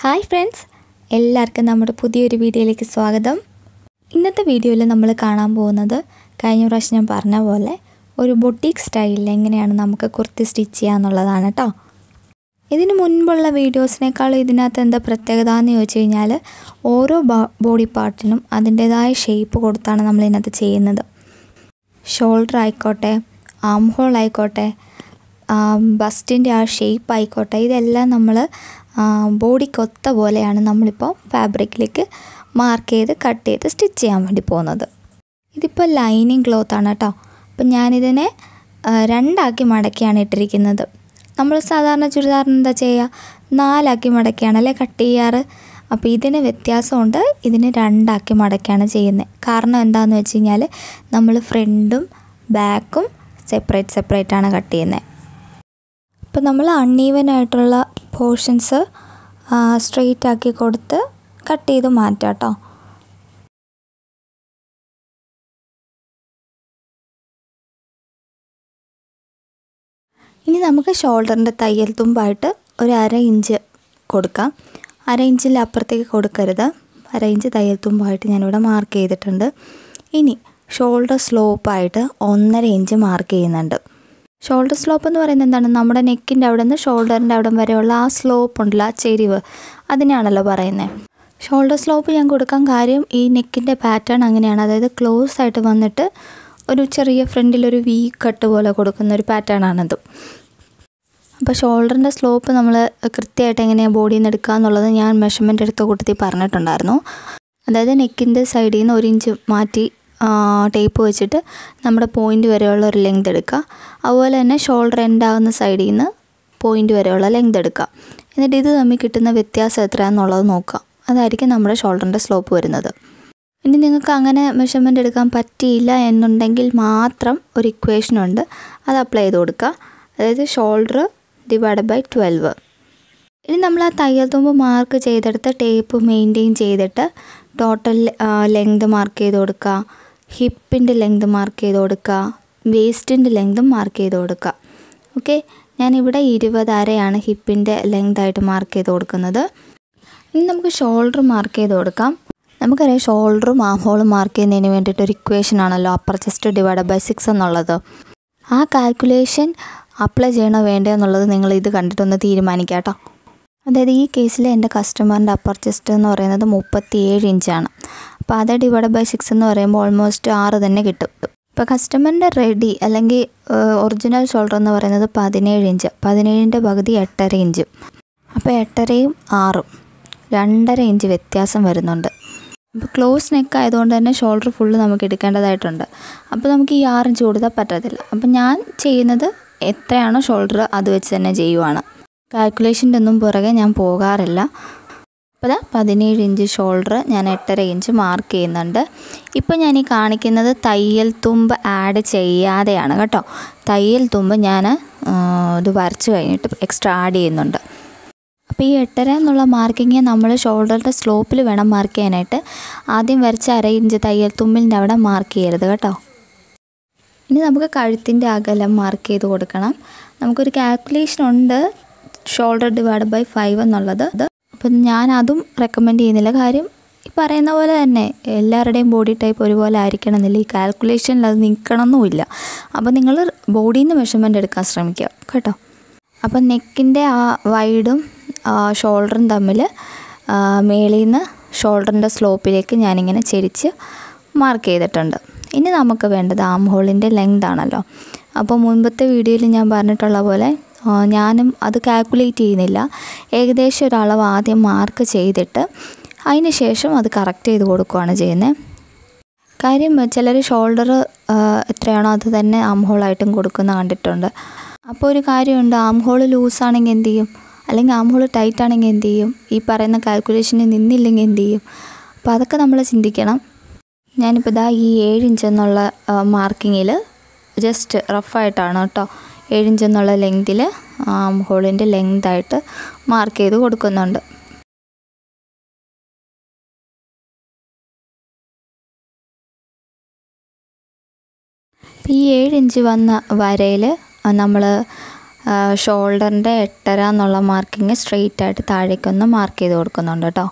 Hi friends എല്ലാവർക്കും നമ്മുടെ പുതിയൊരു വീഡിയോയിലേക്ക് സ്വാഗതം ഇന്നത്തെ വീഡിയോയിൽ നമ്മൾ കാണാൻ പോകുന്നത് കഴിഞ്ഞ പ്രാവശ്യം ഞാൻ പറഞ്ഞ പോലെ ഒരു ബൊട്ടീക്ക് സ്റ്റൈലിൽ എങ്ങനെയാണ് നമുക്ക് കുർത്തി സ്റ്റിച്ച് ചെയ്യുക എന്നുള്ളതാണ് കേട്ടോ ഇതിന് മുൻപുള്ള വീഡിയോസിനേക്കാളും ഇതിനകത്ത് എന്താ പ്രത്യേകത എന്ന് ചോദിച്ചു കഴിഞ്ഞാൽ ഓരോ ബോഡി പാർട്ടിനും അതിൻ്റേതായ ഷേപ്പ് കൊടുത്താണ് നമ്മൾ ഇതിനകത്ത് ചെയ്യുന്നത് ഷോൾഡർ ആയിക്കോട്ടെ ആം ഹോൾ ആയിക്കോട്ടെ ബസ്റ്റിൻ്റെ ആ ഷേപ്പ് ആയിക്കോട്ടെ ഇതെല്ലാം നമ്മൾ ബോഡിക്കൊത്ത പോലെയാണ് നമ്മളിപ്പോൾ ഫാബ്രിക്കിലേക്ക് മാർക്ക് ചെയ്ത് കട്ട് ചെയ്ത് സ്റ്റിച്ച് ചെയ്യാൻ വേണ്ടി പോകുന്നത് ഇതിപ്പോൾ ലൈനിങ് ക്ലോത്താണ് കേട്ടോ അപ്പം ഞാനിതിനെ രണ്ടാക്കി മടക്കിയാണ് ഇട്ടിരിക്കുന്നത് നമ്മൾ സാധാരണ ചുരിദാറിന് എന്താ ചെയ്യുക നാലാക്കി മടക്കിയാണല്ലേ കട്ട് ചെയ്യാറ് അപ്പോൾ ഇതിന് വ്യത്യാസമുണ്ട് ഇതിന് രണ്ടാക്കി മടക്കിയാണ് ചെയ്യുന്നത് കാരണം എന്താണെന്ന് വെച്ച് കഴിഞ്ഞാൽ നമ്മൾ ഫ്രണ്ടും ബാക്കും സെപ്പറേറ്റ് സെപ്പറേറ്റ് ആണ് കട്ട് ചെയ്യുന്നത് അപ്പോൾ നമ്മൾ അൺഈവൻ ആയിട്ടുള്ള പോർഷൻസ് സ്ട്രെയിറ്റ് ആക്കി കൊടുത്ത് കട്ട് ചെയ്ത് മാറ്റാം കേട്ടോ ഇനി നമുക്ക് ഷോൾഡറിൻ്റെ തയ്യൽ തുമ്പായിട്ട് ഒരു അര ഇഞ്ച് കൊടുക്കാം അര ഇഞ്ചിൽ അപ്പുറത്തേക്ക് കൊടുക്കരുത് അര ഇഞ്ച് തയ്യൽ തുമ്പായിട്ട് ഞാനിവിടെ മാർക്ക് ചെയ്തിട്ടുണ്ട് ഇനി ഷോൾഡർ സ്ലോപ്പായിട്ട് ഒന്നര ഇഞ്ച് മാർക്ക് ചെയ്യുന്നുണ്ട് ഷോൾഡർ സ്ലോപ്പ് എന്ന് പറയുന്നത് എന്താണ് നമ്മുടെ നെക്കിൻ്റെ അവിടെ നിന്ന് ഷോൾഡറിൻ്റെ അവിടെ വരെയുള്ള ആ സ്ലോപ്പ് ഉണ്ടല്ലോ ആ ചെരിവ് അതിനാണല്ലോ പറയുന്നത് ഷോൾഡർ സ്ലോപ്പ് ഞാൻ കൊടുക്കാൻ കാര്യം ഈ നെക്കിൻ്റെ പാറ്റേൺ അങ്ങനെയാണ് അതായത് ക്ലോസ് ആയിട്ട് വന്നിട്ട് ഒരു ചെറിയ ഫ്രണ്ടിലൊരു വി കട്ട് പോലെ കൊടുക്കുന്ന ഒരു പാറ്റേൺ ആണത് അപ്പോൾ ഷോൾഡറിൻ്റെ സ്ലോപ്പ് നമ്മൾ കൃത്യമായിട്ട് എങ്ങനെയാണ് ബോഡിയിൽ നിന്ന് എടുക്കുക എന്നുള്ളത് ഞാൻ മെഷർമെൻ്റ് എടുത്ത കൂട്ടത്തിൽ പറഞ്ഞിട്ടുണ്ടായിരുന്നു അതായത് നെക്കിൻ്റെ സൈഡിൽ നിന്ന് ഒരു ഇഞ്ച് മാറ്റി ടേപ്പ് വെച്ചിട്ട് നമ്മുടെ പോയിൻ്റ് വരെയുള്ള ഒരു ലെങ്ത് എടുക്കുക അതുപോലെ തന്നെ ഷോൾഡർ എൻഡ് ആകുന്ന സൈഡിൽ നിന്ന് പോയിൻ്റ് വരെയുള്ള ലെങ്ത് എടുക്കുക എന്നിട്ട് ഇത് തമ്മിൽ കിട്ടുന്ന വ്യത്യാസം എത്രയാണെന്നുള്ളത് നോക്കുക അതായിരിക്കും നമ്മുടെ ഷോൾഡറിൻ്റെ സ്ലോപ്പ് വരുന്നത് ഇനി നിങ്ങൾക്ക് അങ്ങനെ മെഷർമെൻ്റ് എടുക്കാൻ പറ്റിയില്ല എന്നുണ്ടെങ്കിൽ മാത്രം ഒരു ഇക്വേഷൻ ഉണ്ട് അത് അപ്ലൈ ചെയ്ത് കൊടുക്കുക അതായത് ഷോൾഡർ ഡിവൈഡ് ബൈ ട്വൽവ് ഇനി നമ്മൾ ആ തയ്യൽ തുമ്പ് മാർക്ക് ചെയ്തെടുത്ത് ടേപ്പ് മെയിൻറ്റെയിൻ ചെയ്തിട്ട് ടോട്ടൽ ലെങ്ത് മാർക്ക് ചെയ്ത് കൊടുക്കുക ഹിപ്പിൻ്റെ ലെങ്ത് മാർക്ക് ചെയ്ത് കൊടുക്കുക വേസ്റ്റിൻ്റെ ലെങ്തും മാർക്ക് ചെയ്ത് കൊടുക്കുക ഓക്കെ ഞാനിവിടെ ഇരുപത് അരയാണ് ഹിപ്പിൻ്റെ ലെങ്ത് ആയിട്ട് മാർക്ക് ചെയ്ത് കൊടുക്കുന്നത് ഇനി നമുക്ക് ഷോൾഡർ മാർക്ക് ചെയ്ത് കൊടുക്കാം നമുക്കറിയാം ഷോൾഡറും ആം ഹോളും മാർക്ക് ചെയ്യുന്നതിന് വേണ്ടിയിട്ട് ഒരു ഇക്വേഷൻ ആണല്ലോ upper chest divide by six എന്നുള്ളത് ആ കാൽക്കുലേഷൻ അപ്ലൈ ചെയ്യണോ വേണ്ടോ എന്നുള്ളത് നിങ്ങൾ ഇത് കണ്ടിട്ടൊന്ന് തീരുമാനിക്കാം കേട്ടോ അതായത് ഈ കേസിൽ എൻ്റെ കസ്റ്റമറിൻ്റെ അപ്പർ ചെസ്റ്റ് എന്ന് പറയുന്നത് മുപ്പത്തി ഏഴ് ഇഞ്ചാണ് അപ്പോൾ അത് ഡിവൈഡ് ബൈ സിക്സ് എന്ന് പറയുമ്പോൾ ഓൾമോസ്റ്റ് ആറ് തന്നെ കിട്ടും ഇപ്പോൾ കസ്റ്റമറിൻ്റെ റെഡി അല്ലെങ്കിൽ ഒറിജിനൽ ഷോൾഡർ എന്ന് പറയുന്നത് പതിനേഴ് ഇഞ്ച് പതിനേഴിൻ്റെ പകുതി എട്ടര ഇഞ്ച് അപ്പോൾ എട്ടരയും ആറും രണ്ടര ഇഞ്ച് വ്യത്യാസം വരുന്നുണ്ട് അപ്പോൾ ക്ലോസ് നെക്ക് ആയതുകൊണ്ട് തന്നെ ഷോൾഡർ ഫുള്ള് നമുക്ക് എടുക്കേണ്ടതായിട്ടുണ്ട് അപ്പോൾ നമുക്ക് ഈ ആറ് ഇഞ്ച് കൊടുത്താൽ പറ്റത്തില്ല അപ്പം ഞാൻ ചെയ്യുന്നത് എത്രയാണോ ഷോൾഡർ അത് വെച്ച് തന്നെ ചെയ്യുവാണ് കാൽക്കുലേഷൻ്റെ ഒന്നും പുറകെ ഞാൻ പോകാറില്ല അപ്പോൾ ദാ പതിനേഴ് ഇഞ്ച് ഷോൾഡർ ഞാൻ എട്ടര ഇഞ്ച് മാർക്ക് ചെയ്യുന്നുണ്ട് ഇപ്പോൾ ഞാൻ ഈ കാണിക്കുന്നത് തയ്യൽ തുമ്പ് ആഡ് ചെയ്യാതെയാണ് കേട്ടോ തയ്യൽ തുമ്പ് ഞാൻ ഇത് വരച്ച് കഴിഞ്ഞിട്ട് എക്സ്ട്രാ ആഡ് ചെയ്യുന്നുണ്ട് അപ്പോൾ ഈ എട്ടര എന്നുള്ള മാർക്കിങ് നമ്മൾ ഷോൾഡറിൻ്റെ സ്ലോപ്പിൽ വേണം മാർക്ക് ചെയ്യാനായിട്ട് ആദ്യം വരച്ച അര ഇഞ്ച് തയ്യൽ തുമ്പിൻ്റെ അവിടെ മാർക്ക് ചെയ്യരുത് കേട്ടോ ഇനി നമുക്ക് കഴുത്തിൻ്റെ അകലം മാർക്ക് ചെയ്ത് കൊടുക്കണം നമുക്കൊരു കാൽക്കുലേഷൻ ഉണ്ട് ഷോൾഡർ ഡിവൈഡ് ബൈ ഫൈവ് എന്നുള്ളത് അപ്പം ഞാൻ അതും റെക്കമെൻഡ് ചെയ്യുന്നില്ല കാര്യം ഈ പറയുന്ന പോലെ തന്നെ എല്ലാവരുടെയും ബോഡി ടൈപ്പ് ഒരുപോലെ ആയിരിക്കണം എന്നില്ല ഈ കാൽക്കുലേഷനിൽ അത് നിൽക്കണമെന്നുമില്ല അപ്പോൾ നിങ്ങൾ ബോഡിയിൽ നിന്ന് മെഷർമെൻ്റ് എടുക്കാൻ ശ്രമിക്കുക കേട്ടോ അപ്പം നെക്കിൻ്റെ ആ വൈഡും ഷോൾഡറും തമ്മിൽ മേളിൽ നിന്ന് ഷോൾഡറിൻ്റെ സ്ലോപ്പിലേക്ക് ഞാനിങ്ങനെ ചെരിച്ച് മാർക്ക് ചെയ്തിട്ടുണ്ട് ഇനി നമുക്ക് വേണ്ടത് ആം ഹോളിൻ്റെ ലെങ്ത് ആണല്ലോ അപ്പോൾ മുൻപത്തെ വീഡിയോയിൽ ഞാൻ പറഞ്ഞിട്ടുള്ള പോലെ ഞാനും അത് കാൽക്കുലേറ്റ് ചെയ്യുന്നില്ല ഏകദേശം ഒരളവ് ആദ്യം മാർക്ക് ചെയ്തിട്ട് അതിന് ശേഷം അത് കറക്റ്റ് ചെയ്ത് കൊടുക്കുകയാണ് ചെയ്യുന്നത് കാര്യം ചിലർ ഷോൾഡർ എത്രയാണോ അത് തന്നെ ആം ഹോളായിട്ടും കൊടുക്കുന്ന കണ്ടിട്ടുണ്ട് അപ്പോൾ ഒരു കാര്യമുണ്ട് ആം ഹോൾ ലൂസാണെങ്കിൽ എന്ത് ചെയ്യും അല്ലെങ്കിൽ ആം ഹോൾ ടൈറ്റ് ആണെങ്കിൽ എന്ത് ചെയ്യും ഈ പറയുന്ന കാൽക്കുലേഷന് നിന്നില്ലെങ്കിൽ എന്ത് ചെയ്യും അപ്പോൾ അതൊക്കെ നമ്മൾ ചിന്തിക്കണം ഞാനിപ്പോൾ ഇതാ ഈ ഏഴ് ഇഞ്ച് എന്നുള്ള മാർക്കിങ്ങിൽ ജസ്റ്റ് റഫായിട്ടാണ് കേട്ടോ ഏഴ് ഇഞ്ച് എന്നുള്ള ലെങ്തിൽ ആം ഹോളിൻ്റെ ലെങ്തായിട്ട് മാർക്ക് ചെയ്ത് കൊടുക്കുന്നുണ്ട് ഈ ഏഴ് ഇഞ്ച് വന്ന വരയിൽ നമ്മൾ ഷോൾഡറിൻ്റെ എട്ടര എന്നുള്ള മാർക്കിങ് സ്ട്രെയിറ്റ് ആയിട്ട് താഴേക്കൊന്ന് മാർക്ക് ചെയ്ത് കൊടുക്കുന്നുണ്ട് കേട്ടോ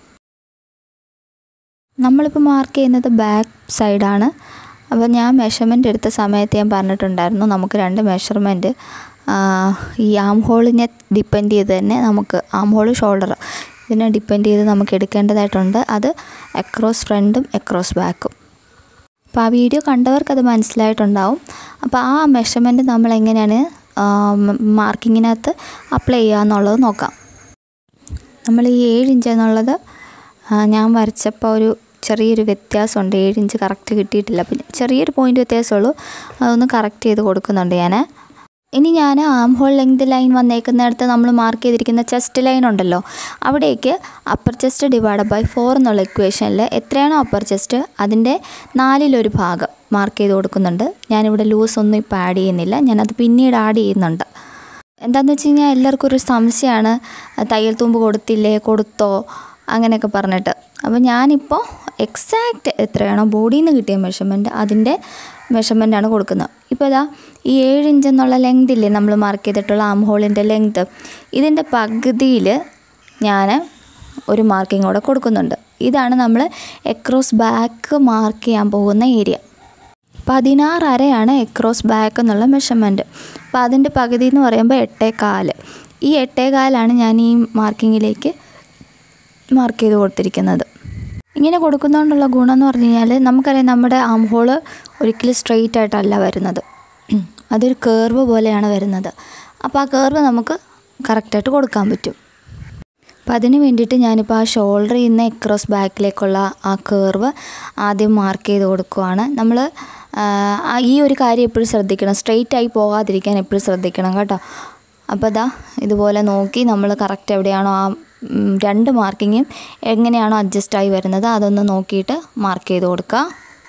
നമ്മളിപ്പോൾ മാർക്ക് ചെയ്യുന്നത് ബാക്ക് സൈഡാണ് അപ്പോൾ ഞാൻ മെഷർമെൻ്റ് എടുത്ത സമയത്ത് ഞാൻ പറഞ്ഞിട്ടുണ്ടായിരുന്നു നമുക്ക് രണ്ട് മെഷർമെൻറ്റ് ഈ ആം ഹോളിനെ ഡിപ്പെൻഡ് ചെയ്ത് തന്നെ നമുക്ക് ആം ഹോൾ ഷോൾഡർ ഇതിനെ ഡിപ്പെൻഡ് ചെയ്ത് നമുക്ക് എടുക്കേണ്ടതായിട്ടുണ്ട് അത് അക്രോസ് ഫ്രണ്ടും അക്രോസ് ബാക്കും അപ്പോൾ ആ വീഡിയോ കണ്ടവർക്ക് അത് മനസ്സിലായിട്ടുണ്ടാവും അപ്പോൾ ആ മെഷർമെൻറ്റ് നമ്മൾ എങ്ങനെയാണ് മാർക്കിങ്ങിനകത്ത് അപ്ലൈ ചെയ്യുക എന്നുള്ളത് നോക്കാം നമ്മൾ ഈ ഏഴ് ഇഞ്ച് എന്നുള്ളത് ഞാൻ വരച്ചപ്പോൾ ഒരു ചെറിയൊരു വ്യത്യാസമുണ്ട് ഏഴ് ഇഞ്ച് കറക്റ്റ് കിട്ടിയിട്ടില്ല പിന്നെ ചെറിയൊരു പോയിൻ്റ് വ്യത്യാസമുള്ളൂ അതൊന്ന് കറക്റ്റ് ചെയ്ത് കൊടുക്കുന്നുണ്ട് ഞാൻ ഇനി ഞാൻ ആം ഹോൾ ലെങ്ത് ലൈൻ വന്നേക്കുന്നിടത്ത് നമ്മൾ മാർക്ക് ചെയ്തിരിക്കുന്ന ചെസ്റ്റ് ലൈൻ ഉണ്ടല്ലോ അവിടേക്ക് upper chest divide by four എന്നുള്ള ഇക്വേഷനിൽ എത്രയാണോ അപ്പർ ചെസ്റ്റ് അതിൻ്റെ നാലിലൊരു ഭാഗം മാർക്ക് ചെയ്ത് കൊടുക്കുന്നുണ്ട് ഞാനിവിടെ ലൂസ് ഒന്നും ഇപ്പോൾ ആഡ് ചെയ്യുന്നില്ല ഞാനത് പിന്നീട് ആഡ് ചെയ്യുന്നുണ്ട് എന്താണെന്ന് വെച്ച് കഴിഞ്ഞാൽ എല്ലാവർക്കും ഒരു സംശയമാണ് തയ്യൽ തുമ്പ് കൊടുത്തില്ലേ കൊടുത്തോ അങ്ങനെയൊക്കെ പറഞ്ഞിട്ട് അപ്പോൾ ഞാനിപ്പോൾ എക്സാക്റ്റ് എത്രയാണോ ബോഡിയിൽ നിന്ന് കിട്ടിയ മെഷർമെൻറ്റ് അതിൻ്റെ മെഷർമെൻറ്റാണ് കൊടുക്കുന്നത് ഇപ്പോൾ ഇതാ ഈ ഏഴ് ഇഞ്ച് എന്നുള്ള ലെങ്ത് ഇല്ലേ നമ്മൾ മാർക്ക് ചെയ്തിട്ടുള്ള ആം ഹോളിൻ്റെ ലെങ്ത് ഇതിൻ്റെ പകുതിയിൽ ഞാൻ ഒരു മാർക്കിംഗ് കൂടെ കൊടുക്കുന്നുണ്ട് ഇതാണ് നമ്മൾ എക്രോസ് ബാക്ക് മാർക്ക് ചെയ്യാൻ പോകുന്ന ഏരിയ പതിനാറ് അരയാണ് എക്രോസ് ബാക്ക് എന്നുള്ള മെഷർമെൻറ്റ് അപ്പോൾ അതിൻ്റെ പകുതി എന്ന് പറയുമ്പോൾ എട്ടേകാല് ഈ എട്ടേകാലാണ് ഞാൻ ഈ മാർക്കിങ്ങിലേക്ക് മാർക്ക് ചെയ്ത് കൊടുത്തിരിക്കുന്നത് ഇങ്ങനെ കൊടുക്കുന്നതുകൊണ്ടുള്ള ഗുണം എന്ന് പറഞ്ഞു കഴിഞ്ഞാൽ നമുക്കറിയാം നമ്മുടെ ആം ഹോള് ഒരിക്കലും സ്ട്രെയിറ്റ് ആയിട്ടല്ല വരുന്നത് അതൊരു കേർവ് പോലെയാണ് വരുന്നത് അപ്പോൾ ആ കേർവ് നമുക്ക് കറക്റ്റായിട്ട് കൊടുക്കാൻ പറ്റും അപ്പോൾ അതിന് വേണ്ടിയിട്ട് ഞാനിപ്പോൾ ആ ഷോൾഡറിൽ നിന്ന് എക്രോസ് ബാക്കിലേക്കുള്ള ആ കേർവ് ആദ്യം മാർക്ക് ചെയ്ത് കൊടുക്കുവാണ് നമ്മൾ ഈ ഒരു കാര്യം എപ്പോഴും ശ്രദ്ധിക്കണം സ്ട്രെയിറ്റ് ആയി പോകാതിരിക്കാൻ എപ്പോഴും ശ്രദ്ധിക്കണം കേട്ടോ അപ്പോൾ ഇതാ ഇതുപോലെ നോക്കി നമ്മൾ കറക്റ്റ് എവിടെയാണോ ആ രണ്ട് മാർക്കിങ്ങും എങ്ങനെയാണോ അഡ്ജസ്റ്റ് ആയി വരുന്നത് അതൊന്ന് നോക്കിയിട്ട് മാർക്ക് ചെയ്ത് കൊടുക്കുക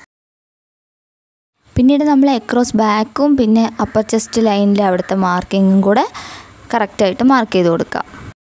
പിന്നീട് നമ്മൾ എക്രോസ് ബാക്കും പിന്നെ അപ്പർ ചെസ്റ്റ് ലൈനിലെ അവിടുത്തെ മാർക്കിങ്ങും കൂടെ കറക്റ്റായിട്ട് മാർക്ക് ചെയ്ത് കൊടുക്കുക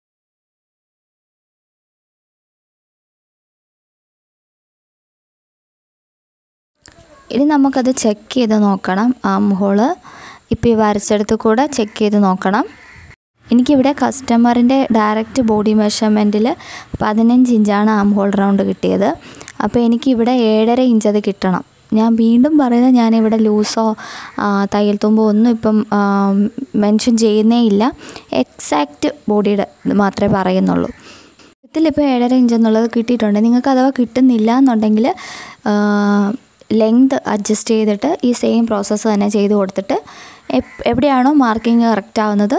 ഇനി നമുക്കത് ചെക്ക് ചെയ്ത് നോക്കണം ആം ഹോള് ഇപ്പോൾ ഈ വരച്ചെടുത്ത് കൂടെ ചെക്ക് ചെയ്ത് നോക്കണം എനിക്കിവിടെ കസ്റ്റമറിൻ്റെ ഡയറക്റ്റ് ബോഡി മെഷർമെൻറ്റിൽ പതിനഞ്ച് ഇഞ്ചാണ് ആം ഹോൾ റൗണ്ട് കിട്ടിയത് അപ്പോൾ എനിക്കിവിടെ ഏഴര ഇഞ്ച് അത് കിട്ടണം ഞാൻ വീണ്ടും പറയുന്നത് ഞാനിവിടെ ലൂസോ തയ്യൽ തുമ്പോ ഒന്നും ഇപ്പം മെൻഷൻ ചെയ്യുന്നേ ഇല്ല എക്സാക്റ്റ് ബോഡിയുടെ മാത്രമേ പറയുന്നുള്ളൂ ഇതിലിപ്പോൾ ഏഴര ഇഞ്ച് എന്നുള്ളത് കിട്ടിയിട്ടുണ്ട് നിങ്ങൾക്ക് അഥവാ കിട്ടുന്നില്ല എന്നുണ്ടെങ്കിൽ ലെങ്ത് അഡ്ജസ്റ്റ് ചെയ്തിട്ട് ഈ സെയിം പ്രോസസ്സ് തന്നെ ചെയ്ത് കൊടുത്തിട്ട് എവിടെയാണോ മാർക്കിങ് കറക്റ്റ് ആവുന്നത്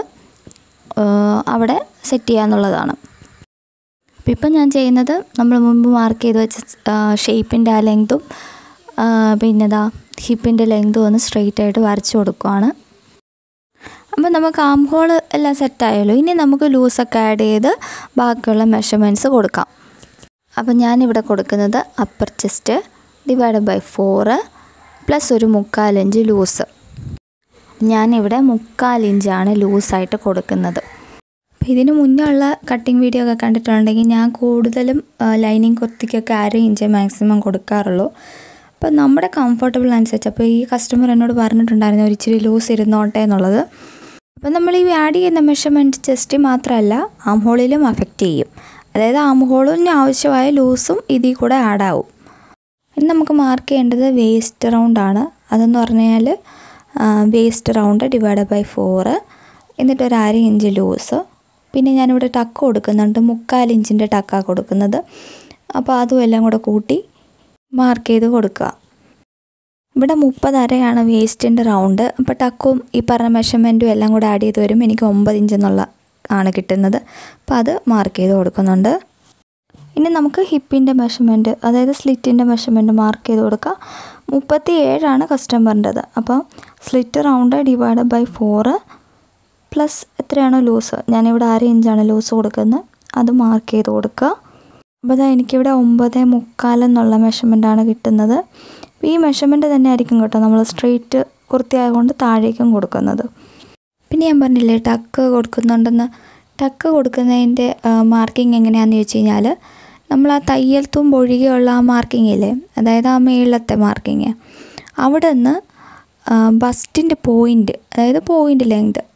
അവിടെ സെറ്റ് ചെയ്യാന്നുള്ളതാണ് അപ്പം ഇപ്പം ഞാൻ ചെയ്യുന്നത് നമ്മൾ മുമ്പ് മാർക്ക് ചെയ്ത് വെച്ച ഷേപ്പിൻ്റെ ആ ലെങ്തും പിന്നെതാ ഹിപ്പിൻ്റെ ലെങ്തും ഒന്ന് സ്ട്രെയിറ്റ് ആയിട്ട് വരച്ച് കൊടുക്കുവാണ് അപ്പോൾ നമുക്ക് ആം ഹോൾ എല്ലാം സെറ്റായല്ലോ ഇനി നമുക്ക് ലൂസൊക്കെ ആഡ് ചെയ്ത് ബാക്കിയുള്ള മെഷർമെൻറ്റ്സ് കൊടുക്കാം അപ്പോൾ ഞാനിവിടെ കൊടുക്കുന്നത് upper chest divide by four plus ഒരു മുക്കാലിഞ്ച് ലൂസ് ഞാനിവിടെ മുക്കാൽ ഇഞ്ചാണ് ലൂസായിട്ട് കൊടുക്കുന്നത് അപ്പോൾ ഇതിന് മുന്നേ ഉള്ള കട്ടിങ് വീഡിയോ ഒക്കെ കണ്ടിട്ടുണ്ടെങ്കിൽ ഞാൻ കൂടുതലും ലൈനിങ് കുർത്തിക്കൊക്കെ അര ഇഞ്ച് മാക്സിമം കൊടുക്കാറുള്ളൂ അപ്പോൾ നമ്മുടെ കംഫർട്ടബിൾ അനുസരിച്ച് അപ്പോൾ ഈ കസ്റ്റമർ എന്നോട് പറഞ്ഞിട്ടുണ്ടായിരുന്നു ഒരു ഇച്ചിരി ലൂസ് ഇരുന്നോട്ടെ എന്നുള്ളത് അപ്പോൾ നമ്മൾ ഈ ആഡ് ചെയ്യുന്ന മെഷർമെൻറ്റ് ചെസ്റ്റ് മാത്രമല്ല ആം ഹോളിലും അഫക്റ്റ് ചെയ്യും അതായത് ആം ഹോളിന് ആവശ്യമായ ലൂസും ഇതിൽ കൂടെ ആഡ് ആവും ഇനി നമുക്ക് മാർക്ക് ചെയ്യേണ്ടത് വേസ്റ്റ് റൗണ്ടാണ് അതെന്ന് പറഞ്ഞാൽ waist round divide by four എന്നിട്ട് ഒരു അര ഇഞ്ച് ലൂസ് പിന്നെ ഞാനിവിടെ ടക്ക് കൊടുക്കുന്നുണ്ട് മുക്കാൽ ഇഞ്ചിൻ്റെ ടക്കാണ് കൊടുക്കുന്നത് അപ്പോൾ അതും എല്ലാം കൂടെ കൂട്ടി മാർക്ക് ചെയ്ത് കൊടുക്കുക ഇവിടെ മുപ്പത് അരയാണ് വേസ്റ്റിൻ്റെ റൗണ്ട് അപ്പോൾ ടക്കും ഈ പറഞ്ഞ മെഷർമെൻറ്റും എല്ലാം കൂടെ ആഡ് ചെയ്ത് വരും എനിക്ക് ഒമ്പത് ഇഞ്ച് എന്നുള്ള ആണ് കിട്ടുന്നത് അപ്പോൾ അത് മാർക്ക് ചെയ്ത് കൊടുക്കുന്നുണ്ട് ഇനി നമുക്ക് ഹിപ്പിൻ്റെ മെഷർമെൻറ്റ് അതായത് സ്ലിറ്റിൻ്റെ മെഷർമെൻറ്റ് മാർക്ക് ചെയ്ത് കൊടുക്കുക മുപ്പത്തി ഏഴാണ് കസ്റ്റമറിൻ്റെത് അപ്പോൾ slit round divide by four plus എത്രയാണോ ലൂസ് ഞാനിവിടെ അര ഇഞ്ചാണ് ലൂസ് കൊടുക്കുന്നത് അത് മാർക്ക് ചെയ്ത് കൊടുക്കുക അപ്പോൾ അതാ എനിക്കിവിടെ ഒമ്പത് മുക്കാലെന്നുള്ള മെഷർമെൻറ്റാണ് കിട്ടുന്നത് അപ്പോൾ ഈ മെഷർമെൻറ്റ് തന്നെ ആയിരിക്കും കേട്ടോ നമ്മൾ സ്ട്രെയിറ്റ് കുർത്തി ആയതുകൊണ്ട് താഴേക്കും കൊടുക്കുന്നത് പിന്നെ ഞാൻ പറഞ്ഞില്ലേ ടക്ക് കൊടുക്കുന്നുണ്ടെന്ന് ടക്ക് കൊടുക്കുന്നതിൻ്റെ മാർക്കിംഗ് എങ്ങനെയാണെന്ന് ചോദിച്ചു കഴിഞ്ഞാൽ നമ്മൾ ആ തയ്യൽ തുമ്പ് ഒഴികെയുള്ള ആ മാർക്കിംഗ് ഇല്ലേ അതായത് ആ മേളത്തെ മാർക്കിങ് അവിടെ നിന്ന് ബസ്റ്റിൻ്റെ പോയിൻ്റ് അതായത് പോയിൻ്റ് ലെങ്ത്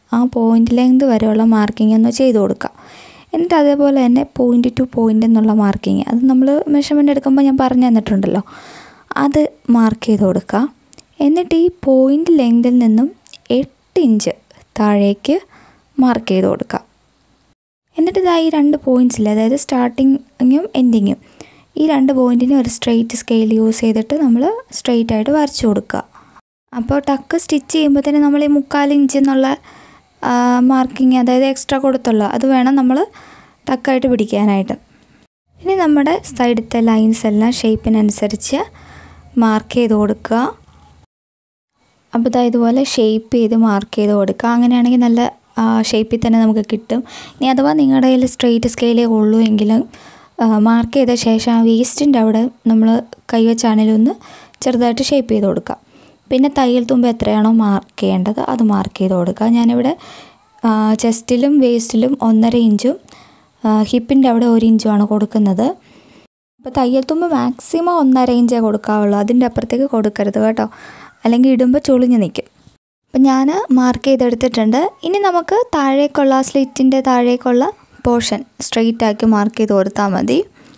ആ പോയിൻ്റ് ലെങ്ത് വരെയുള്ള മാർക്കിംഗ് ഒന്ന് ചെയ്ത് കൊടുക്കുക എന്നിട്ട് അതേപോലെ തന്നെ പോയിൻ്റ് ടു പോയിൻ്റ് എന്നുള്ള മാർക്കിങ് അത് നമ്മൾ മെഷർമെൻ്റ് എടുക്കുമ്പോൾ ഞാൻ പറഞ്ഞു തന്നിട്ടുണ്ടല്ലോ അത് മാർക്ക് ചെയ്ത് കൊടുക്കുക എന്നിട്ട് ഈ പോയിൻ്റ് ലെങ്തിൽ നിന്നും എട്ട് ഇഞ്ച് താഴേക്ക് മാർക്ക് ചെയ്ത് കൊടുക്കുക എന്നിട്ട് ഇതാ ഈ രണ്ട് പോയിൻറ്റ്സിൽ അതായത് സ്റ്റാർട്ടിങ്ങും എൻഡിങ്ങും ഈ രണ്ട് പോയിൻറ്റിനും ഒരു സ്ട്രെയിറ്റ് സ്കെയിൽ യൂസ് ചെയ്തിട്ട് നമ്മൾ സ്ട്രെയിറ്റ് ആയിട്ട് വരച്ചു കൊടുക്കുക അപ്പോൾ ടക്ക് സ്റ്റിച്ച് ചെയ്യുമ്പോൾ തന്നെ നമ്മൾ ഈ മുക്കാൽ ഇഞ്ച് എന്നുള്ള മാർക്കിങ് അതായത് എക്സ്ട്രാ കൊടുത്തുള്ള അത് വേണം നമ്മൾ ടക്കായിട്ട് പിടിക്കാനായിട്ട് ഇനി നമ്മുടെ സൈഡത്തെ ലൈൻസ് എല്ലാം ഷേപ്പിനനുസരിച്ച് മാർക്ക് ചെയ്ത് കൊടുക്കുക അപ്പോൾ ഇതാ ഇതുപോലെ ഷേപ്പ് ചെയ്ത് മാർക്ക് ചെയ്ത് കൊടുക്കുക അങ്ങനെയാണെങ്കിൽ നല്ല ഷേപ്പിൽ തന്നെ നമുക്ക് കിട്ടും ഇനി അഥവാ നിങ്ങളുടെ കയ്യിൽ സ്ട്രെയിറ്റ് സ്കെയിലേ ഉള്ളൂ എങ്കിലും മാർക്ക് ചെയ്ത ശേഷം ആ വേസ്റ്റിൻ്റെ അവിടെ നമ്മൾ കൈവച്ചാണെങ്കിലും ഒന്ന് ചെറുതായിട്ട് ഷേപ്പ് ചെയ്ത് കൊടുക്കുക പിന്നെ തയ്യൽ തുമ്പ് എത്രയാണോ മാർക്ക് ചെയ്യേണ്ടത് അത് മാർക്ക് ചെയ്ത് കൊടുക്കുക ഞാനിവിടെ ചെസ്റ്റിലും വേസ്റ്റിലും ഒന്നര ഇഞ്ചും ഹിപ്പിൻ്റെ അവിടെ ഒരു ഇഞ്ചുമാണ് കൊടുക്കുന്നത് അപ്പോൾ തയ്യൽ തുമ്പ് മാക്സിമം ഒന്നര ഇഞ്ചേ കൊടുക്കാവുള്ളൂ അതിൻ്റെ അപ്പുറത്തേക്ക് കൊടുക്കരുത് കേട്ടോ അല്ലെങ്കിൽ ഇടുമ്പോൾ ചുളിഞ്ഞ് നിൽക്കും അപ്പം ഞാൻ മാർക്ക് ചെയ്തെടുത്തിട്ടുണ്ട് ഇനി നമുക്ക് താഴേക്കുള്ള സ്ലിറ്റിൻ്റെ താഴേക്കുള്ള പോർഷൻ സ്ട്രെയിറ്റ് ആക്കി മാർക്ക് ചെയ്ത് കൊടുത്താൽ മതി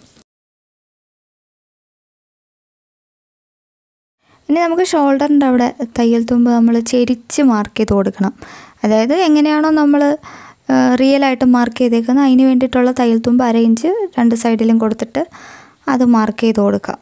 ഇനി നമുക്ക് ഷോൾഡറിൻ്റെ അവിടെ തയ്യൽ തുമ്പ് നമ്മൾ ചെരിച്ച് മാർക്ക് ചെയ്ത് കൊടുക്കണം അതായത് എങ്ങനെയാണോ നമ്മൾ റിയൽ ആയിട്ട് മാർക്ക് ചെയ്തേക്കുന്നത് അതിന് വേണ്ടിയിട്ടുള്ള തയ്യൽ തുമ്പ് അര ഇഞ്ച് രണ്ട് സൈഡിലും കൊടുത്തിട്ട് അത് മാർക്ക് ചെയ്ത് കൊടുക്കാം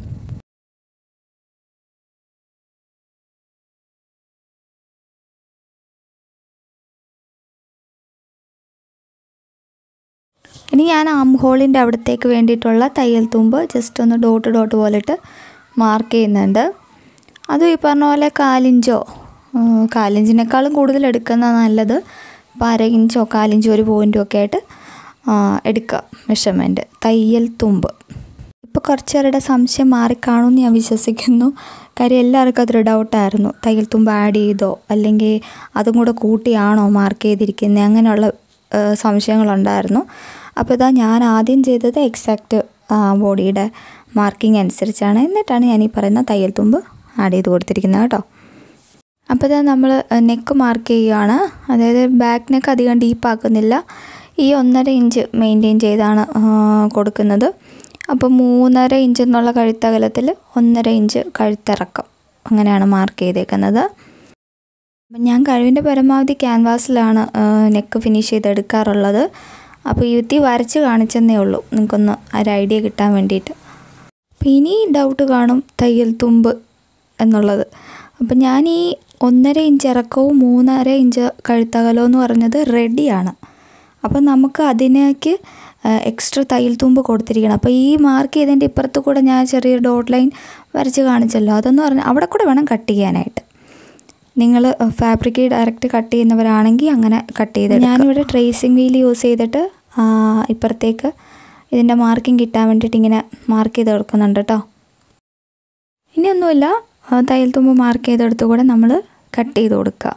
ഇനി ഞാൻ ആം ഹോളിൻ്റെ അവിടത്തേക്ക് വേണ്ടിയിട്ടുള്ള തയ്യൽ തുമ്പ് ജസ്റ്റ് ഒന്ന് ഡോട്ട് ഡോട്ട് പോലിട്ട് മാർക്ക് ചെയ്യുന്നുണ്ട് അതും ഈ പറഞ്ഞ പോലെ കാലിഞ്ചോ കാലിഞ്ചിനേക്കാളും കൂടുതൽ എടുക്കുന്ന നല്ലത് ഇപ്പോൾ അര ഇഞ്ചോ കാലിഞ്ചോ ഒരു പോയിൻറ്റും ഒക്കെ ആയിട്ട് എടുക്കുക മെഷർമെൻറ്റ് തയ്യൽ തുമ്പ് ഇപ്പോൾ കുറച്ച് പേരുടെ സംശയം മാറിക്കാണുമെന്ന് ഞാൻ വിശ്വസിക്കുന്നു കാര്യം എല്ലാവർക്കും അതൊരു ഡൗട്ടായിരുന്നു തയ്യൽ തുമ്പ് ആഡ് ചെയ്തോ അല്ലെങ്കിൽ അതും കൂടെ കൂട്ടിയാണോ മാർക്ക് ചെയ്തിരിക്കുന്നത് അങ്ങനെയുള്ള സംശയങ്ങളുണ്ടായിരുന്നു അപ്പോൾ ഇതാ ഞാൻ ആദ്യം ചെയ്തത് എക്സാക്റ്റ് ബോഡിയുടെ മാർക്കിംഗ് അനുസരിച്ചാണ് എന്നിട്ടാണ് ഞാൻ ഈ പറയുന്ന തയ്യൽ തുമ്പ് ആഡ് ചെയ്ത് കൊടുത്തിരിക്കുന്നത് കേട്ടോ അപ്പോൾ ഇതാ നമ്മൾ നെക്ക് മാർക്ക് ചെയ്യുകയാണ് അതായത് ബാക്ക് നെക്ക് അധികം ഡീപ്പാക്കുന്നില്ല ഈ ഒന്നര ഇഞ്ച് മെയിൻറ്റെയിൻ ചെയ്താണ് കൊടുക്കുന്നത് അപ്പോൾ മൂന്നര ഇഞ്ച് എന്നുള്ള കഴുത്തകലത്തിൽ ഒന്നര ഇഞ്ച് കഴുത്തിറക്കം അങ്ങനെയാണ് മാർക്ക് ചെയ്തേക്കുന്നത് അപ്പം ഞാൻ കഴിവിൻ്റെ പരമാവധി ക്യാൻവാസിലാണ് നെക്ക് ഫിനിഷ് ചെയ്തെടുക്കാറുള്ളത് അപ്പോൾ യുത്തി വരച്ച് കാണിച്ചെന്നേ ഉള്ളൂ നിങ്ങൾക്കൊന്ന് ഒരു ഐഡിയ കിട്ടാൻ വേണ്ടിയിട്ട് അപ്പോൾ ഇനി ഡൗട്ട് കാണും തയ്യൽ തുമ്പ് എന്നുള്ളത് അപ്പം ഞാൻ ഈ ഒന്നര ഇഞ്ച് ഇറക്കവും മൂന്നര ഇഞ്ച് കഴുത്തകലവും എന്ന് പറഞ്ഞത് റെഡിയാണ് അപ്പം നമുക്ക് അതിനേക്ക് എക്സ്ട്രാ തയ്യൽ തുമ്പ് കൊടുത്തിരിക്കണം അപ്പോൾ ഈ മാർക്ക് ചെയ്തതിൻ്റെ ഇപ്പുറത്ത് കൂടെ ഞാൻ ചെറിയൊരു ഡോട്ട് ലൈൻ വരച്ച് കാണിച്ചല്ലോ അതെന്ന് പറഞ്ഞാൽ അവിടെ കൂടെ വേണം കട്ട് ചെയ്യാനായിട്ട് നിങ്ങൾ ഫാബ്രിക് ഡയറക്റ്റ് കട്ട് ചെയ്യുന്നവരാണെങ്കിൽ അങ്ങനെ കട്ട് ചെയ്ത് ഞാനിവിടെ ട്രേസിങ് വീൽ യൂസ് ചെയ്തിട്ട് ഇപ്പുറത്തേക്ക് ഇതിൻ്റെ മാർക്കിംഗ് കിട്ടാൻ വേണ്ടിയിട്ട് ഇങ്ങനെ മാർക്ക് ചെയ്ത് കൊടുക്കുന്നുണ്ട് കേട്ടോ ഇനിയൊന്നുമില്ല തയ്യൽ തുമ്പ് മാർക്ക് ചെയ്തെടുത്ത് കൂടെ നമ്മൾ കട്ട് ചെയ്ത് കൊടുക്കുക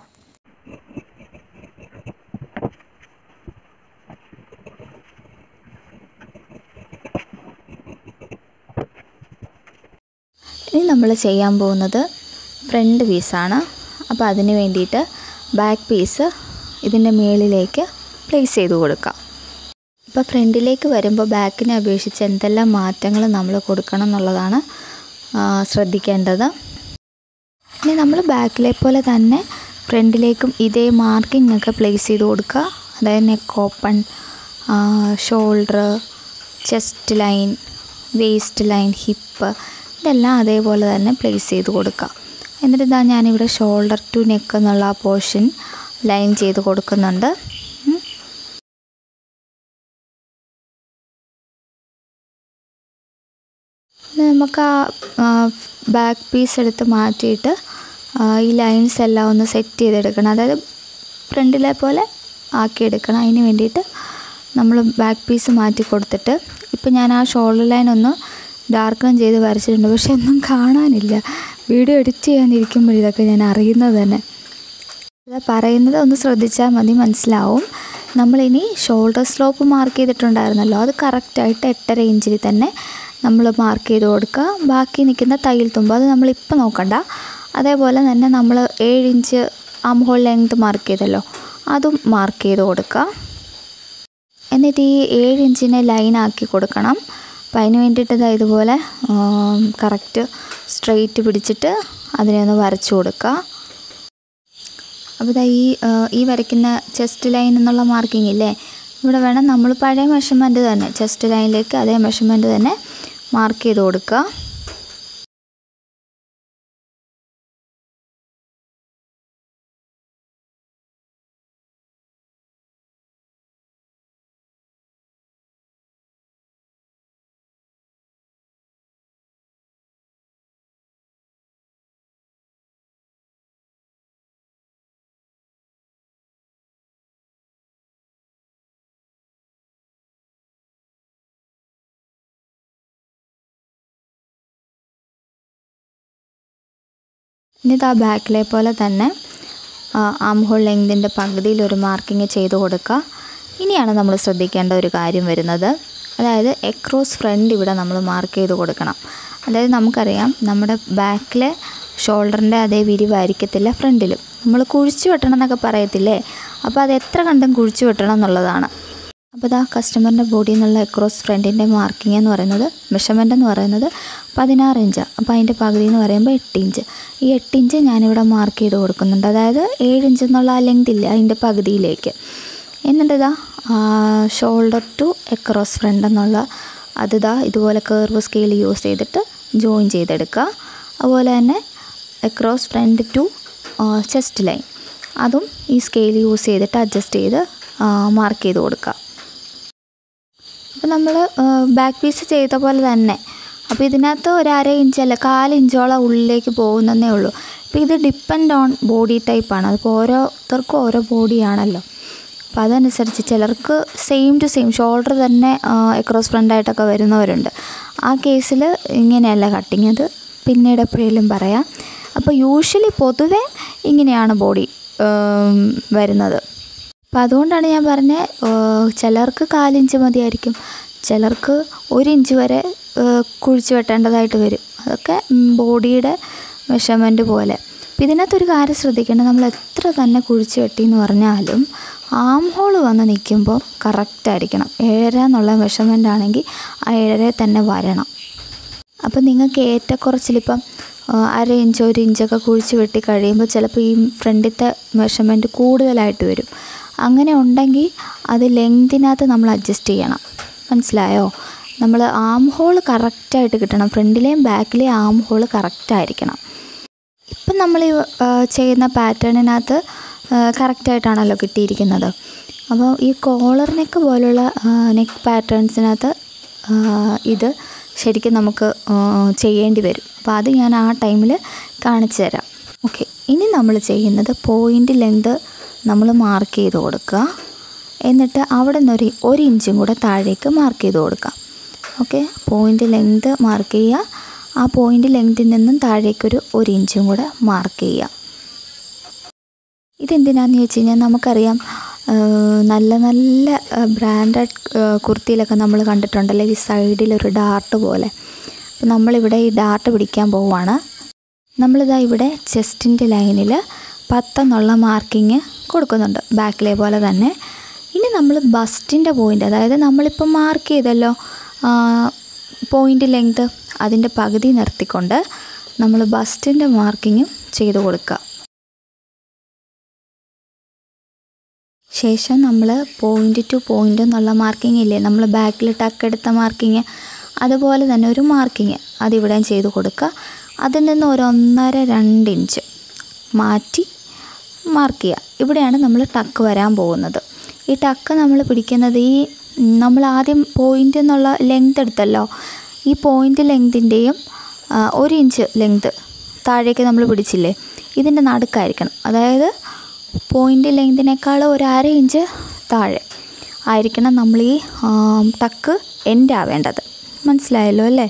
ഇനി നമ്മൾ ചെയ്യാൻ പോകുന്നത് ഫ്രണ്ട് പീസാണ് അപ്പോൾ അതിന് വേണ്ടിയിട്ട് ബാക്ക് പീസ് ഇതിൻ്റെ മുകളിലേക്ക് പ്ലേസ് ചെയ്ത് കൊടുക്കാം ഇപ്പോൾ ഫ്രണ്ടിലേക്ക് വരുമ്പോൾ ബാക്കിനെ അപേക്ഷിച്ച് എന്തെല്ലാം മാറ്റങ്ങൾ നമ്മൾ കൊടുക്കണം എന്നുള്ളതാണ് ശ്രദ്ധിക്കേണ്ടത് ഇനി നമ്മൾ ബാക്കിലെ പോലെ തന്നെ ഫ്രണ്ടിലേക്കും ഇതേ മാർക്കിംഗ് ഒക്കെ പ്ലേസ് ചെയ്ത് കൊടുക്കുക അതായത് neck open shoulder chest line waist line hip ഇതെല്ലാം അതേപോലെ തന്നെ പ്ലേസ് ചെയ്ത് കൊടുക്കുക എന്നിട്ട് ഇതാ ഞാനിവിടെ ഷോൾഡർ ടു നെക്ക് എന്നുള്ള ആ പോർഷൻ ലൈൻ ചെയ്ത് കൊടുക്കുന്നുണ്ട് നമുക്ക് ആ ബാക്ക് പീസ് എടുത്ത് മാറ്റിയിട്ട് ഈ ലൈൻസ് എല്ലാം ഒന്ന് സെറ്റ് ചെയ്തെടുക്കണം അതായത് ഫ്രണ്ടിലെ പോലെ ആക്കിയെടുക്കണം അതിന് വേണ്ടിയിട്ട് നമ്മൾ ബാക്ക് പീസ് മാറ്റി കൊടുത്തിട്ട് ഇപ്പം ഞാൻ ആ ഷോൾഡർ ലൈൻ ഒന്ന് ഡാർക്കൺ ചെയ്ത് വരച്ചിട്ടുണ്ട് പക്ഷെ ഒന്നും കാണാനില്ല വീഡിയോ എഡിറ്റ് ചെയ്യാനിരിക്കുമ്പോൾ ഇതൊക്കെ ഞാൻ അറിയുന്നത് തന്നെ അത് പറയുന്നത് ഒന്ന് ശ്രദ്ധിച്ചാൽ മതി മനസ്സിലാവും നമ്മളിനി ഷോൾഡർ സ്ലോപ്പ് മാർക്ക് ചെയ്തിട്ടുണ്ടായിരുന്നല്ലോ അത് കറക്റ്റായിട്ട് എട്ടര ഇഞ്ചിൽ തന്നെ നമ്മൾ മാർക്ക് ചെയ്ത് കൊടുക്കുക ബാക്കി നിൽക്കുന്ന തയ്യൽ തുമ്പ് അത് നമ്മളിപ്പോൾ നോക്കണ്ട അതേപോലെ തന്നെ നമ്മൾ ഏഴ് inch armhole length mark ചെയ്തല്ലോ അതും മാർക്ക് ചെയ്ത് കൊടുക്കുക എന്നിട്ട് ഈ ഏഴ് ഇഞ്ചിനെ ലൈനാക്കി കൊടുക്കണം അപ്പം അതിന് വേണ്ടിയിട്ട് ഇതാ ഇതുപോലെ കറക്റ്റ് സ്ട്രെയിറ്റ് പിടിച്ചിട്ട് അതിനെ ഒന്ന് വരച്ചു കൊടുക്കുക അപ്പോൾ ഇതാ ഈ ഈ വരയ്ക്കുന്ന ചെസ്റ്റ് ലൈൻ എന്നുള്ള മാർക്കിംഗ് ഇല്ലേ ഇവിടെ വേണം നമ്മൾ പഴയ മെഷർമെൻറ്റ് തന്നെ ചെസ്റ്റ് ലൈനിലേക്ക് അതേ മെഷർമെൻറ്റ് തന്നെ മാർക്ക് ചെയ്ത് കൊടുക്കുക ഇനി ഇത് ആ ബാക്കിലെ പോലെ തന്നെ ആം ഹോൾ ലെങ്തിൻ്റെ പകുതിയിൽ ഒരു മാർക്കിങ് ചെയ്ത് കൊടുക്കുക ഇനിയാണ് നമ്മൾ ശ്രദ്ധിക്കേണ്ട ഒരു കാര്യം വരുന്നത് അതായത് എക്രോസ് ഫ്രണ്ട് ഇവിടെ നമ്മൾ മാർക്ക് ചെയ്ത് കൊടുക്കണം അതായത് നമുക്കറിയാം നമ്മുടെ ബാക്കിലെ ഷോൾഡറിൻ്റെ അതേ വിരിവായിരിക്കത്തില്ല ഫ്രണ്ടിലും നമ്മൾ കുഴിച്ചു വെട്ടണം എന്നൊക്കെ പറയത്തില്ലേ അപ്പോൾ അത് എത്ര കണ്ടും കുഴിച്ചു വെട്ടണം എന്നുള്ളതാണ് അപ്പോൾ ഇതാ കസ്റ്റമറിൻ്റെ ബോഡിയിൽ നിന്നുള്ള എക്രോസ് ഫ്രണ്ടിൻ്റെ മാർക്കിംഗ് എന്ന് പറയുന്നത് മെഷർമെൻ്റ് എന്ന് പറയുന്നത് പതിനാറ് ഇഞ്ച് അപ്പോൾ അതിൻ്റെ പകുതി എന്ന് പറയുമ്പോൾ എട്ട് ഇഞ്ച് ഈ എട്ട് ഇഞ്ച് ഞാനിവിടെ മാർക്ക് ചെയ്ത് കൊടുക്കുന്നുണ്ട് അതായത് ഏഴ് ഇഞ്ച് എന്നുള്ള ആ ലെങ്ത് ഇല്ല അതിൻ്റെ പകുതിയിലേക്ക് എന്നിട്ട് ഇതാ ഷോൾഡർ ടു എക്രോസ് ഫ്രണ്ട് എന്നുള്ള അത് ഇതാ ഇതുപോലെ കേർവ് സ്കെയിൽ യൂസ് ചെയ്തിട്ട് ജോയിൻ ചെയ്തെടുക്കുക അതുപോലെ തന്നെ across front to chest line അതും ഈ സ്കെയിൽ യൂസ് ചെയ്തിട്ട് അഡ്ജസ്റ്റ് ചെയ്ത് മാർക്ക് ചെയ്ത് കൊടുക്കുക അപ്പോൾ നമ്മൾ ബാക്ക് പീസ് ചെയ്ത പോലെ തന്നെ അപ്പോൾ ഇതിനകത്ത് ഒരു അര ഇഞ്ചല്ല കാൽ ഇഞ്ചോളം ഉള്ളിലേക്ക് പോകുന്നതേ ഉള്ളൂ അപ്പോൾ ഇത് ഡിപ്പെൻഡ് ഓൺ ബോഡി ടൈപ്പാണ് അതിപ്പോൾ ഓരോരുത്തർക്കും ഓരോ ബോഡിയാണല്ലോ അപ്പോൾ അതനുസരിച്ച് ചിലർക്ക് സെയിം ടു സെയിം ഷോൾഡർ തന്നെ എക്രോസ് ഫ്രണ്ടായിട്ടൊക്കെ വരുന്നവരുണ്ട് ആ കേസിൽ ഇങ്ങനെയല്ല കട്ടിങ് അത് പിന്നീട് എപ്പോഴേലും പറയാം അപ്പോൾ യൂഷ്വലി പൊതുവേ ഇങ്ങനെയാണ് ബോഡി വരുന്നത് അപ്പോൾ അതുകൊണ്ടാണ് ഞാൻ പറഞ്ഞത് ചിലർക്ക് കാലിഞ്ച് മതിയായിരിക്കും ചിലർക്ക് ഒരു ഇഞ്ച് വരെ കുഴിച്ച് വെട്ടേണ്ടതായിട്ട് വരും അതൊക്കെ ബോഡിയുടെ മെഷർമെൻറ്റ് പോലെ അപ്പോൾ ഇതിനകത്തൊരു കാര്യം ശ്രദ്ധിക്കേണ്ടത് നമ്മൾ എത്ര തന്നെ കുഴിച്ച് വെട്ടി എന്ന് പറഞ്ഞാലും ആം ഹോൾ വന്ന് നിൽക്കുമ്പോൾ കറക്റ്റായിരിക്കണം ഏഴര എന്നുള്ള മെഷർമെൻ്റ് ആണെങ്കിൽ ആ ഏഴര തന്നെ വരണം അപ്പം നിങ്ങൾക്ക് ഏറ്റക്കുറച്ചിലിപ്പം അര ഇഞ്ച് ഒരു ഇഞ്ചൊക്കെ കുഴിച്ച് വെട്ടി കഴിയുമ്പോൾ ചിലപ്പോൾ ഈ ഫ്രണ്ടിലത്തെ മെഷർമെൻറ്റ് കൂടുതലായിട്ട് വരും അങ്ങനെ ഉണ്ടെങ്കിൽ അത് ലെങ്തിനകത്ത് നമ്മൾ അഡ്ജസ്റ്റ് ചെയ്യണം മനസ്സിലായോ നമ്മൾ ആം ഹോൾ കറക്റ്റായിട്ട് കിട്ടണം ഫ്രണ്ടിലെയും ബാക്കിലെയും ആം ഹോൾ കറക്റ്റായിരിക്കണം ഇപ്പം നമ്മൾ ഈ ചെയ്യുന്ന പാറ്റേണിനകത്ത് കറക്റ്റായിട്ടാണല്ലോ കിട്ടിയിരിക്കുന്നത് അപ്പോൾ ഈ കോളർ നെക്ക് പോലുള്ള നെക്ക് പാറ്റേൺസിനകത്ത് ഇത് ശരിക്കും നമുക്ക് ചെയ്യേണ്ടി വരും അപ്പോൾ അത് ഞാൻ ആ ടൈമിൽ കാണിച്ചു തരാം ഓക്കെ ഇനി നമ്മൾ ചെയ്യുന്നത് പോയിൻ്റ് ലെങ്ത് നമ്മൾ മാർക്ക് ചെയ്ത് കൊടുക്കുക എന്നിട്ട് അവിടെ നിന്നൊരു ഒരു ഇഞ്ചും കൂടെ താഴേക്ക് മാർക്ക് ചെയ്ത് കൊടുക്കാം ഓക്കെ പോയിൻ്റ് ലെങ്ത് മാർക്ക് ചെയ്യുക ആ പോയിൻ്റ് ലെങ്തിൽ നിന്നും താഴേക്കൊരു ഒരു ഇഞ്ചും കൂടെ മാർക്ക് ചെയ്യുക ഇതെന്തിനാന്ന് ചോദിച്ചു കഴിഞ്ഞാൽ നമുക്കറിയാം നല്ല നല്ല ബ്രാൻഡഡ് കുർത്തിയിലൊക്കെ നമ്മൾ കണ്ടിട്ടുണ്ടല്ലോ ഈ സൈഡിലൊരു ഡാർട്ട് പോലെ അപ്പോൾ നമ്മളിവിടെ ഈ ഡാർട്ട് പിടിക്കാൻ പോവുകയാണ് നമ്മളിതാ ഇവിടെ ചെസ്റ്റിൻ്റെ ലൈനിൽ പത്തെന്നുള്ള മാർക്കിങ് കൊടുക്കുന്നുണ്ട് ബാക്കിലെ പോലെ തന്നെ ഇനി നമ്മൾ ബസ്റ്റിൻ്റെ പോയിൻ്റ് അതായത് നമ്മളിപ്പോൾ മാർക്ക് ചെയ്തല്ലോ പോയിൻ്റ് ലെങ്ത് അതിൻ്റെ പകുതി നിർത്തിക്കൊണ്ട് നമ്മൾ ബസ്റ്റിൻ്റെ മാർക്കിങ്ങും ചെയ്ത് കൊടുക്കുക ശേഷം നമ്മൾ പോയിൻ്റ് ടു പോയിൻ്റ് എന്നുള്ള മാർക്കിംഗ് ഇല്ലേ നമ്മൾ ബാക്കിൽ ടക്കെടുത്ത മാർക്കിങ് അതുപോലെ തന്നെ ഒരു മാർക്കിങ് അതിവിടെയും ചെയ്ത് കൊടുക്കുക അതിൽ നിന്ന് ഒരു ഒന്നര രണ്ട് ഇഞ്ച് മാറ്റി മാർക്ക് ചെയ്യുക ഇവിടെയാണ് നമ്മൾ ടക്ക് വരാൻ പോകുന്നത് ഈ ടക്ക് നമ്മൾ പിടിക്കുന്നത് ഈ നമ്മൾ ആദ്യം പോയിൻ്റ് എന്നുള്ള ലെങ്ത് എടുത്തല്ലോ ഈ പോയിൻ്റ് ലെങ്തിൻ്റെയും ഒരു ഇഞ്ച് ലെങ്ത് താഴേക്ക് നമ്മൾ പിടിച്ചില്ലേ ഇതിൻ്റെ നടുക്കായിരിക്കണം അതായത് പോയിൻ്റ് ലെങ്തിനേക്കാൾ ഒരു അര ഇഞ്ച് താഴെ ആയിരിക്കണം നമ്മൾ ഈ ടക്ക് എൻഡ് ആവേണ്ടത് മനസ്സിലായല്ലോ അല്ലേ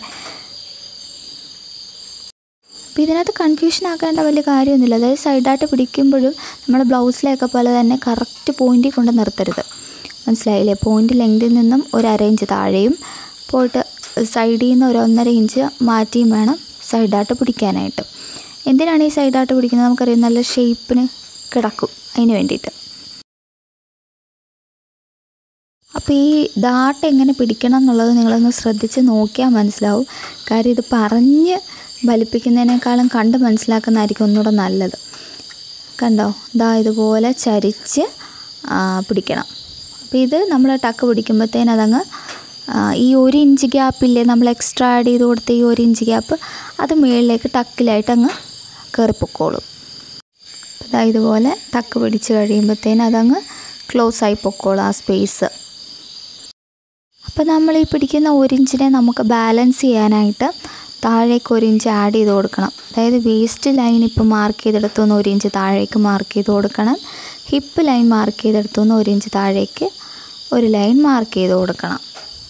അപ്പോൾ ഇതിനകത്ത് കൺഫ്യൂഷൻ ആക്കേണ്ട വലിയ കാര്യമൊന്നുമില്ല അതായത് സൈഡായിട്ട് പിടിക്കുമ്പോഴും നമ്മൾ ബ്ലൗസിലെയൊക്കെ പോലെ തന്നെ കറക്റ്റ് പോയിൻറ്റിൽ കൊണ്ട് നിർത്തരുത് മനസ്സിലായില്ലേ പോയിൻ്റ് ലെങ്തിൽ നിന്നും ഒരു അര ഇഞ്ച് താഴെയും പോയിട്ട് സൈഡിൽ നിന്ന് ഒരു ഒന്നര ഇഞ്ച് മാറ്റിയും വേണം സൈഡായിട്ട് പിടിക്കാനായിട്ട് എന്തിനാണ് ഈ സൈഡായിട്ട് പിടിക്കുന്നത് നമുക്കറിയാം നല്ല ഷേപ്പിന് കിടക്കും അതിന് വേണ്ടിയിട്ട് അപ്പോൾ ഈ ഡാട്ട് എങ്ങനെ പിടിക്കണം എന്നുള്ളത് നിങ്ങളൊന്ന് ശ്രദ്ധിച്ച് നോക്കിയാൽ മനസ്സിലാവും കാര്യം ഇത് പറഞ്ഞ് ഫലിപ്പിക്കുന്നതിനേക്കാളും കണ്ട് മനസ്സിലാക്കുന്നതായിരിക്കും ഒന്നുകൂടെ നല്ലത് കണ്ടോ ഇതാ ഇതുപോലെ ചരിച്ച് ആ, പിടിക്കണം അപ്പോൾ ഇത് നമ്മൾ ടക്ക് പിടിക്കുമ്പോഴത്തേന് അതങ്ങ് ആ, ഈ ഒരു ഇഞ്ച് ഗ്യാപ്പില്ലേ നമ്മൾ എക്സ്ട്രാ ആഡ് ചെയ്ത് കൊടുത്ത ഈ ഒരു ഇഞ്ച് ഗ്യാപ്പ് അത് മുകളിലേക്ക് ടക്കിലായിട്ട് അങ്ങ് കയറിപ്പൊക്കോളും ഇതാ ഇതുപോലെ ടക്ക് പിടിച്ച് കഴിയുമ്പോഴത്തേന് അതങ്ങ് ക്ലോസ് ആയി പൊക്കോളും ആ സ്പേസ് അപ്പോൾ നമ്മൾ ഈ പിടിക്കുന്ന ഒരു ഇഞ്ചിനെ നമുക്ക് ബാലൻസ് ചെയ്യാനായിട്ട് താഴേക്ക് ഒരു ഇഞ്ച് ആഡ് ചെയ്ത് കൊടുക്കണം അതായത് വേസ്റ്റ് ലൈൻ ഇപ്പോൾ മാർക്ക് ചെയ്തെടുത്തുനിന്ന് ഒരു ഇഞ്ച് താഴേക്ക് മാർക്ക് ചെയ്ത് കൊടുക്കണം ഹിപ്പ് ലൈൻ മാർക്ക് ചെയ്തെടുത്തുനിന്ന് ഒരു ഇഞ്ച് താഴേക്ക് ഒരു ലൈൻ മാർക്ക് ചെയ്ത് കൊടുക്കണം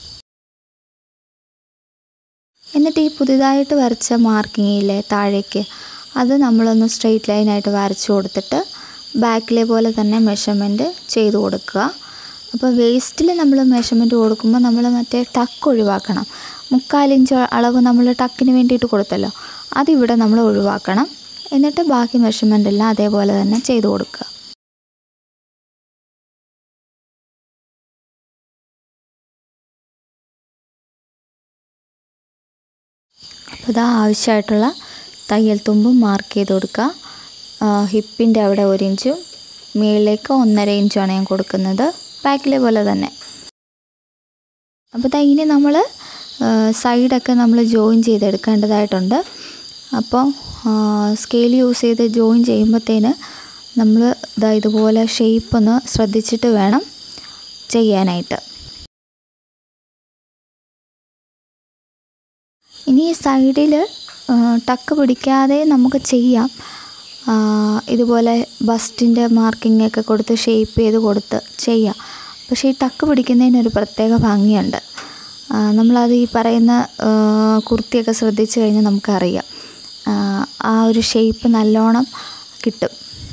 എന്നിട്ട് ഈ പുതിയതായിട്ട് വരച്ച മാർക്കിംഗ് ഇല്ലേ താഴേക്ക് അത് നമ്മളൊന്ന് സ്ട്രെയിറ്റ് ലൈനായിട്ട് വരച്ച് കൊടുത്തിട്ട് ബാക്കിലെ പോലെ തന്നെ മെഷർമെൻറ്റ് ചെയ്ത് കൊടുക്കുക അപ്പോൾ വേസ്റ്റിൽ നമ്മൾ മെഷർമെൻറ്റ് കൊടുക്കുമ്പോൾ നമ്മൾ മറ്റേ ടക്ക് ഒഴിവാക്കണം മുക്കാലിഞ്ച് അളവ് നമ്മൾ ടക്കിന് വേണ്ടിയിട്ട് കൊടുത്തല്ലോ അതിവിടെ നമ്മൾ ഒഴിവാക്കണം എന്നിട്ട് ബാക്കി മെഷർമെൻ്റ് എല്ലാം അതേപോലെ തന്നെ ചെയ്ത് കൊടുക്കുക അപ്പോൾ ഇതാ ആവശ്യമായിട്ടുള്ള തയ്യൽ തുമ്പും മാർക്ക് ചെയ്ത് കൊടുക്കുക ഹിപ്പിൻ്റെ അവിടെ ഒരു ഇഞ്ചും മുകളിലേക്ക് ഒന്നര ഇഞ്ചുമാണ് ഞാൻ കൊടുക്കുന്നത് ബാക്കിലെ പോലെ തന്നെ അപ്പോൾ ദാ ഇനി നമ്മൾ സൈഡൊക്കെ നമ്മൾ ജോയിൻ ചെയ്തെടുക്കേണ്ടതായിട്ടുണ്ട് അപ്പോൾ സ്കെയിൽ യൂസ് ചെയ്ത് ജോയിൻ ചെയ്യുമ്പോഴത്തേന് നമ്മൾ ഇതാ ഇതുപോലെ ഷേപ്പ് ഒന്ന് ശ്രദ്ധിച്ചിട്ട് വേണം ചെയ്യാനായിട്ട് ഇനി ഈ സൈഡിൽ ടക്ക് പിടിക്കാതെ നമുക്ക് ചെയ്യാം ആ, ഇതുപോലെ ബസ്റ്റിൻ്റെ മാർക്കിംഗ് ഒക്കെ കൊടുത്ത് ഷേപ്പ് ചെയ്ത് കൊടുത്ത് ചെയ്യാം പക്ഷേ ഈ ടക്ക് പിടിക്കുന്നതിനൊരു പ്രത്യേക ഭംഗിയുണ്ട് ആ, നമ്മളത് ഈ പറയുന്ന ആ, കുർത്തിയൊക്കെ ശ്രദ്ധിച്ചു കഴിഞ്ഞാൽ നമുക്കറിയാം ആ, ആ ഒരു ഷേപ്പ് നല്ലോണം കിട്ടും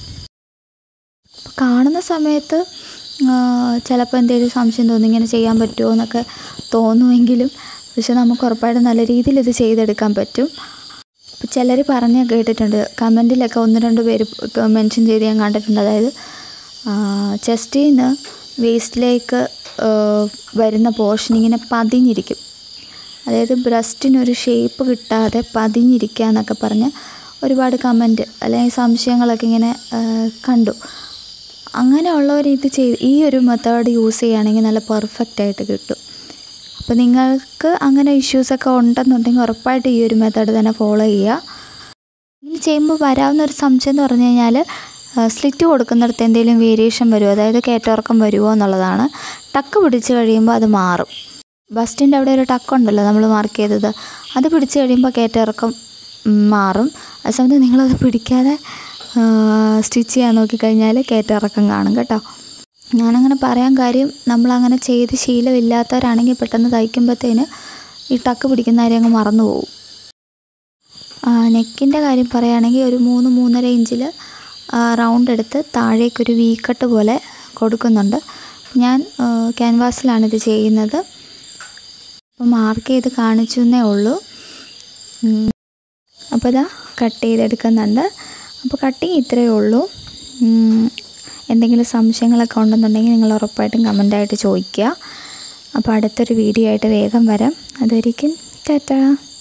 അപ്പോൾ കാണുന്ന സമയത്ത് ചിലപ്പോൾ എന്തെങ്കിലും സംശയം തോന്നി ഇങ്ങനെ ചെയ്യാൻ പറ്റുമോ എന്നൊക്കെ തോന്നുമെങ്കിലും പക്ഷെ നമുക്ക് ഉറപ്പായിട്ടും നല്ല രീതിയിൽ ഇത് ചെയ്തെടുക്കാൻ പറ്റും ഇപ്പോൾ ചിലർ പറഞ്ഞ് കേട്ടിട്ടുണ്ട് കമൻറ്റിലൊക്കെ ഒന്ന് രണ്ട് പേര് മെൻഷൻ ചെയ്ത് ഞാൻ കണ്ടിട്ടുണ്ട് അതായത് ചെസ്റ്റിൽ നിന്ന് വേസ്റ്റിലേക്ക് വരുന്ന പോർഷൻ ഇങ്ങനെ പതിഞ്ഞിരിക്കും അതായത് ബ്രസ്റ്റിനൊരു ഷേപ്പ് കിട്ടാതെ പതിഞ്ഞിരിക്കുക എന്നൊക്കെ പറഞ്ഞ് ഒരുപാട് കമൻറ്റ് അല്ലെങ്കിൽ സംശയങ്ങളൊക്കെ ഇങ്ങനെ ആ, കണ്ടു അങ്ങനെയുള്ളവർ ഇത് ചെയ്ത് ഈ ഒരു മെത്തേഡ് യൂസ് ചെയ്യുകയാണെങ്കിൽ നല്ല പെർഫെക്റ്റ് ആയിട്ട് കിട്ടും അപ്പോൾ നിങ്ങൾക്ക് അങ്ങനെ ഇഷ്യൂസൊക്കെ ഉണ്ടെന്നുണ്ടെങ്കിൽ ഉറപ്പായിട്ട് ഈ ഒരു മെത്തേഡ് തന്നെ ഫോളോ ചെയ്യുക ഇനി ചെയ്യുമ്പോൾ വരാവുന്ന ഒരു സംശയം എന്ന് പറഞ്ഞു കഴിഞ്ഞാൽ സ്ലിറ്റ് കൊടുക്കുന്നിടത്ത് എന്തെങ്കിലും വേരിയേഷൻ വരുമോ അതായത് കയറ്റിറക്കം വരുമോ എന്നുള്ളതാണ് ടക്ക് പിടിച്ച് കഴിയുമ്പോൾ അത് മാറും ബസ്റ്റിൻ്റെ അവിടെ ഒരു ടക്ക് ഉണ്ടല്ലോ നമ്മൾ മാർക്ക് ചെയ്തത് അത് പിടിച്ച് കഴിയുമ്പോൾ കയറ്റിറക്കം ഉം, മാറും അതേസമയത്ത് നിങ്ങളത് പിടിക്കാതെ സ്റ്റിച്ച് ചെയ്യാൻ നോക്കിക്കഴിഞ്ഞാൽ കയറ്റിറക്കം കാണും കേട്ടോ ഞാനങ്ങനെ പറയാൻ കാര്യം നമ്മളങ്ങനെ ചെയ്ത് ശീലമില്ലാത്തവരാണെങ്കിൽ പെട്ടെന്ന് തയ്ക്കുമ്പോഴത്തേന് ഈ ടക്ക് പിടിക്കുന്ന കാര്യം അങ്ങ് മറന്നു പോകും നെക്കിൻ്റെ കാര്യം പറയുകയാണെങ്കിൽ ഒരു മൂന്ന് മൂന്നര ഇഞ്ചിൽ റൗണ്ട് എടുത്ത് താഴേക്കൊരു വി കട്ട് പോലെ കൊടുക്കുന്നുണ്ട് ഞാൻ ക്യാൻവാസിലാണിത് ചെയ്യുന്നത് അപ്പോൾ മാർക്ക് ചെയ്ത് കാണിച്ചു എന്നേ ഉള്ളൂ ഉം. അപ്പോൾ ഇതാ കട്ട് ചെയ്തെടുക്കുന്നുണ്ട് അപ്പോൾ കട്ടിങ് ഇത്രയേ ഉള്ളൂ ഉം. എന്തെങ്കിലും സംശയങ്ങളൊക്കെ ഉണ്ടെന്നുണ്ടെങ്കിൽ നിങ്ങൾ ഉറപ്പായിട്ടും കമൻ്റായിട്ട് ചോദിക്കുക അപ്പോൾ അടുത്തൊരു വീഡിയോ ആയിട്ട് വേഗം വരാം അതൊരിക്കും ടാറ്റാ